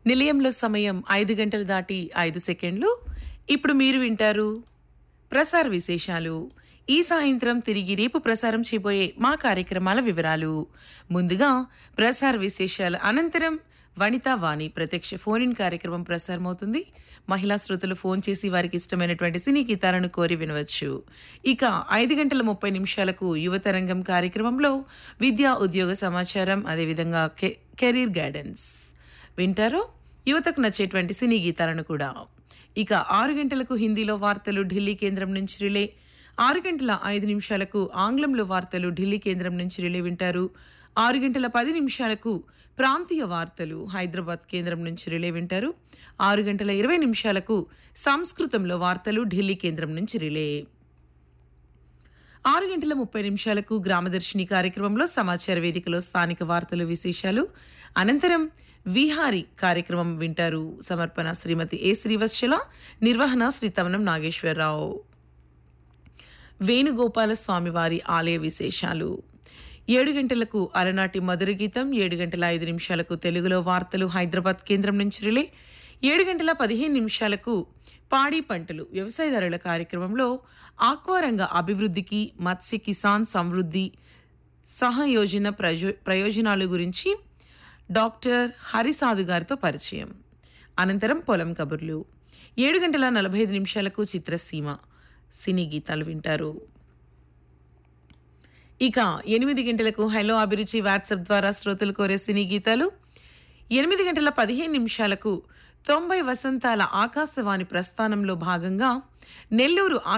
నిలయంలో సమయం ఐదు గంటలు దాటి ఐదు సెకండ్లు ఇప్పుడు మీరు వింటారు ప్రసార విశేషాలు ఈ సాయంత్రం తిరిగి రేపు ప్రసారం చేయబోయే మా కార్యక్రమాల వివరాలు ముందుగా ప్రసార విశేషాల అనంతరం వనితా వాణి ప్రత్యక్ష ఫోన్ ఇన్ కార్యక్రమం ప్రసారమవుతుంది మహిళా శ్రోతలు ఫోన్ చేసి వారికి ఇష్టమైనటువంటి సినీ గీతాలను కోరి వినవచ్చు ఇక ఐదు గంటల ముప్పై నిమిషాలకు యువతరంగం కార్యక్రమంలో విద్యా ఉద్యోగ సమాచారం అదేవిధంగా కె- కెరీర్ గైడెన్స్ వింటారు యువతకు నచ్చేటువంటి సినీ గీతాలను కూడా ఇక ఆరు గంటలకు హిందీలో వార్తలు ఢిల్లీ కేంద్రం నుంచి రిలే ఆరు గంటల ఐదు నిమిషాలకు ఆంగ్లంలో వార్తలు ఢిల్లీ కేంద్రం నుంచి రిలే వింటారు ఆరు గంటల పది నిమిషాలకు ప్రాంతీయ వార్తలు హైదరాబాద్ కేంద్రం నుంచి రిలే వింటారు ఆరు గంటల ఇరవై నిమిషాలకు సంస్కృతంలో వార్తలు ఢిల్లీ కేంద్రం నుంచి రిలే ఆరు గంటల ముప్పై నిమిషాలకు గ్రామదర్శిని కార్యక్రమంలో సమాచార వేదికలో స్థానిక వార్తలు విశేషాలు అనంతరం విహారీ కార్యక్రమం వింటారు సమర్పణ శ్రీమతి ఏ శ్రీవత్సల నిర్వహణ శ్రీ తమనం నాగేశ్వరరావు వేణుగోపాల స్వామివారి ఆలయ విశేషాలు ఏడు గంటలకు అలనాటి మధుర గీతం ఏడు గంటల ఐదు నిమిషాలకు తెలుగులో వార్తలు హైదరాబాద్ కేంద్రం నుంచి రిలే ఏడు గంటల పదిహేను నిమిషాలకు పాడి పంటలు వ్యవసాయదారుల కార్యక్రమంలో ఆక్వారంగ అభివృద్ధికి మత్స్య కిసాన్ సమృద్ధి సహయోజన ప్రజో ప్రయోజనాలు గురించి డాక్టర్ హరిసాధు గారితో పరిచయం అనంతరం పొలం కబుర్లు ఏడు గంటల నలభై ఐదు నిమిషాలకు చిత్రసీమ సినీ గీతాలు వింటారు ఇక ఎనిమిది గంటలకు హలో అభిరుచి వాట్సాప్ ద్వారా శ్రోతలు కోరే సినీ గీతాలు ఎనిమిది గంటల పదిహేను నిమిషాలకు తొంభై వసంతాల ఆకాశవాణి ప్రస్థానంలో భాగంగా నెల్లూరు